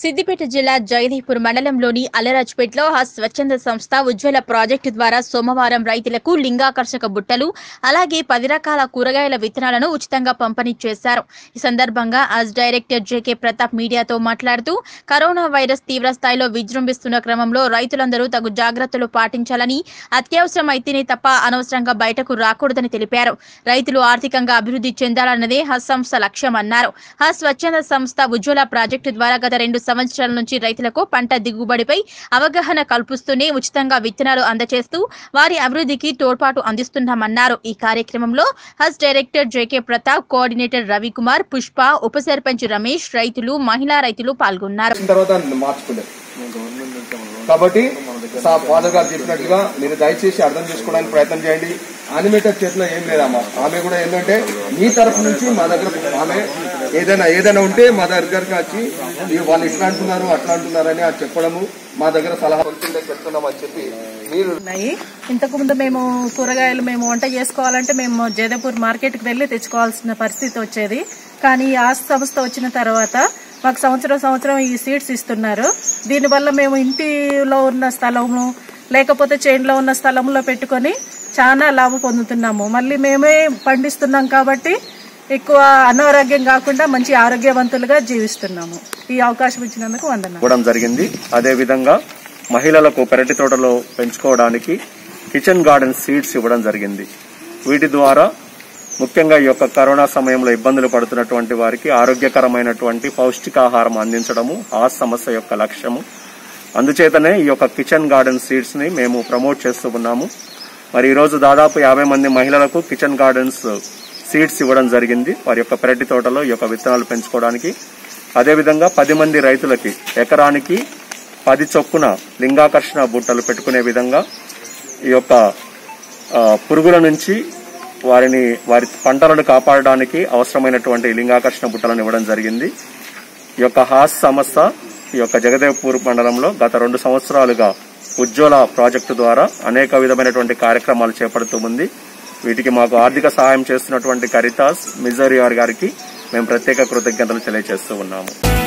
సిద్దిపేట జిల్లా జగదీపూర్ మండలంలోని అల్లరాజ్పేటలో ఆ స్వచ్ఛంద సంస్థ ఉజ్వల ప్రాజెక్టు ద్వారా సోమవారం రైతులకు లింగాకర్షక బుట్టలు అలాగే పది రకాల కూరగాయల విత్తనాలను ఉచితంగా పంపిణీ చేశారు ఈ సందర్భంగా అస్ డైరెక్టర్ జేకే ప్రతాప్ మీడియాతో మాట్లాడుతూ కరోనా వైరస్ తీవ్ర స్థాయిలో విజృంభిస్తున్న క్రమంలో రైతులందరూ తగు జాగ్రత్తలు పాటించాలని అత్యవసరం అయితేనే తప్ప అనవసరంగా బయటకు రాకూడదని తెలిపారు రైతులు ఆర్థికంగా అభివృద్ధి చెందాలన్నదే హజ్ సంస్థ లక్ష్యమన్నారు ఆ స్వచ్ఛంద సంస్థ ఉజ్వల ప్రాజెక్టు ద్వారా గత రెండు సంవత్సరాల నుంచి రైతులకు పంట దిగుబడిపై అవగాహన కల్పిస్తూనే ఉచితంగా విత్తనాలు అందజేస్తూ వారి అభివృద్ధికి తోడ్పాటు అందిస్తున్నామన్నారు ఈ కార్యక్రమంలో Haj director JK Pratap coordinator Ravikumar Pushpa ఉప సర్పంచ్ రమేష్ రైతులు మహిళా రైతులు పాల్గొన్నారు వచ్చిన తర్వాత మార్చుకోలేదు కాబట్టి సా ఫాదర్ గారు చెప్పినట్లుగా మీరు దయచేసి అర్థం చేసుకోవడానికి ప్రయత్నం చేయండి అనిమేటర్ చేతిలో ఏం లేదమ్మా ఆమె కూడా ఏంటంటే మీ తరఫు నుంచి మా దగ్గర ఆమె ఏదైనా ఏదైనా ఉంటే మా దగ్గరకు వచ్చి "ఇవి వాళ్ళు ఇట్లా అంటున్నారు అట్లా అంటున్నారని అది చెప్పడము మా దగ్గర సలహా వచ్చిందే చెప్తున్నాం అని చెప్పి మీరు ఉన్నాయి ఇంతకు ముందు మేము కూరగాయలు మేము వంట చేసుకోవాలంటే మేము జయదేపూర్ మార్కెట్ కి వెళ్లి తెచ్చుకోవాల్సిన పరిస్థితి వచ్చేది కానీ ఆ సంస్థ వచ్చిన తర్వాత మాకు సంవత్సరం సంవత్సరం ఈ సీడ్స్ ఇస్తున్నారు దీనివల్ల మేము ఇంటిలో ఉన్న స్థలము లేకపోతే చేనులో ఉన్న స్థలంలో పెట్టుకొని చాలా లాభం పొందుతున్నాము మళ్ళీ మేమే పండిస్తున్నాం కాబట్టి ఎక్కువ అనారోగ్యం కాకుండా మంచి ఆరోగ్యవంతులుగా జీవిస్తున్నాము ఈ అవకాశం ఇచ్చినందుకు వందనాలు ఇవ్వడం జరిగింది అదే విధంగా మహిళలకు పెరటి తోటలో పెంచుకోవడానికి కిచెన్ గార్డెన్ సీడ్స్ ఇవ్వడం జరిగింది వీటి ద్వారా ముఖ్యంగా ఈ యొక్క కరోనా సమయంలో ఇబ్బందులు పడుతున్నటువంటి వారికి ఆరోగ్యకరమైనటువంటి పౌష్టికాహారం అందించడము ఆ సమస్య యొక్క లక్ష్యము అందుచేతనే ఈ యొక్క కిచెన్ గార్డెన్ సీడ్స్ ని మేము ప్రమోట్ చేస్తూ ఉన్నాము మరి ఈ రోజు దాదాపు యాభై మంది మహిళలకు కిచెన్ గార్డెన్స్ సీడ్స్ ఇవ్వడం జరిగింది వారి యొక్క పెరటి తోటలో ఈ యొక్క విత్తనాలు పెంచుకోవడానికి అదేవిధంగా పది మంది రైతులకి ఎకరానికి పది చొప్పున లింగాకర్షణ బుట్టలు పెట్టుకునే విధంగా ఈ యొక్క ఆ, పురుగుల నుంచి వారిని వారి పంటలను కాపాడడానికి అవసరమైనటువంటి లింగాకర్షణ బుట్టలను ఇవ్వడం జరిగింది ఈ యొక్క హాస్ సంస్థ ఈ యొక్క జగదేవ్పూర్ మండలంలో గత రెండు సంవత్సరాలుగా ఉజ్వల ప్రాజెక్టు ద్వారా అనేక విధమైనటువంటి కార్యక్రమాలు చేపడుతూ ఉంది వీటికి మాకు ఆర్థిక సహాయం చేస్తున్నటువంటి కరితాస్ మిజోరియార్ గారికి మేము ప్రత్యేక కృతజ్ఞతలు తెలియజేస్తూ ఉన్నాము